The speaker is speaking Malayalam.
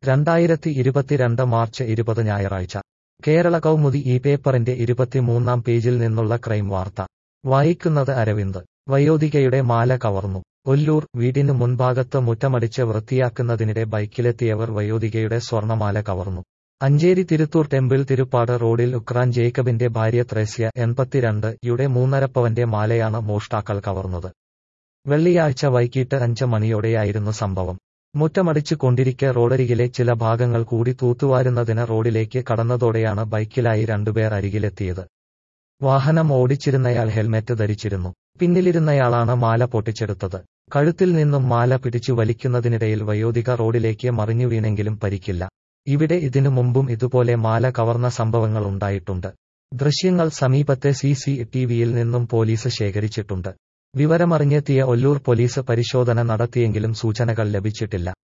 രണ്ടായിരത്തി ഇരുപത്തിരണ്ട് മാർച്ച് ഇരുപത് ഞായറാഴ്ച കേരള കൗമുദി ഈ പേപ്പറിന്റെ ഇരുപത്തിമൂന്നാം പേജിൽ നിന്നുള്ള ക്രൈം വാർത്ത വായിക്കുന്നത് അരവിന്ദ് വയോധികയുടെ മാല കവർന്നു ഒല്ലൂർ വീടിന് മുൻഭാഗത്ത് മുറ്റമടിച്ച് വൃത്തിയാക്കുന്നതിനിടെ ബൈക്കിലെത്തിയവർ വയോധികയുടെ സ്വർണമാല കവർന്നു അഞ്ചേരി തിരുത്തൂർ ടെമ്പിൾ തിരുപ്പാട് റോഡിൽ ഉക്രാൻ ജേക്കബിന്റെ ഭാര്യ ത്രേസ്യ എൺപത്തിരണ്ട് യുടെ മൂന്നരപ്പവന്റെ മാലയാണ് മോഷ്ടാക്കൾ കവർന്നത് വെള്ളിയാഴ്ച വൈകിട്ട് അഞ്ച് മണിയോടെയായിരുന്നു സംഭവം മുറ്റമടിച്ചു കൊണ്ടിരിക്കെ റോഡരികിലെ ചില ഭാഗങ്ങൾ കൂടി തൂത്തുവാരുന്നതിന് റോഡിലേക്ക് കടന്നതോടെയാണ് ബൈക്കിലായി രണ്ടുപേർ അരികിലെത്തിയത് വാഹനം ഓടിച്ചിരുന്നയാൾ ഹെൽമെറ്റ് ധരിച്ചിരുന്നു പിന്നിലിരുന്നയാളാണ് മാല പൊട്ടിച്ചെടുത്തത് കഴുത്തിൽ നിന്നും മാല പിടിച്ചു വലിക്കുന്നതിനിടയിൽ വയോധിക റോഡിലേക്ക് മറിഞ്ഞു വീണെങ്കിലും പരിക്കില്ല ഇവിടെ ഇതിനു മുമ്പും ഇതുപോലെ മാല കവർന്ന സംഭവങ്ങൾ ഉണ്ടായിട്ടുണ്ട് ദൃശ്യങ്ങൾ സമീപത്തെ സി സി ടിവിയിൽ നിന്നും പോലീസ് ശേഖരിച്ചിട്ടുണ്ട് വിവരമറിഞ്ഞെത്തിയ ഒല്ലൂർ പോലീസ് പരിശോധന നടത്തിയെങ്കിലും സൂചനകൾ ലഭിച്ചിട്ടില്ല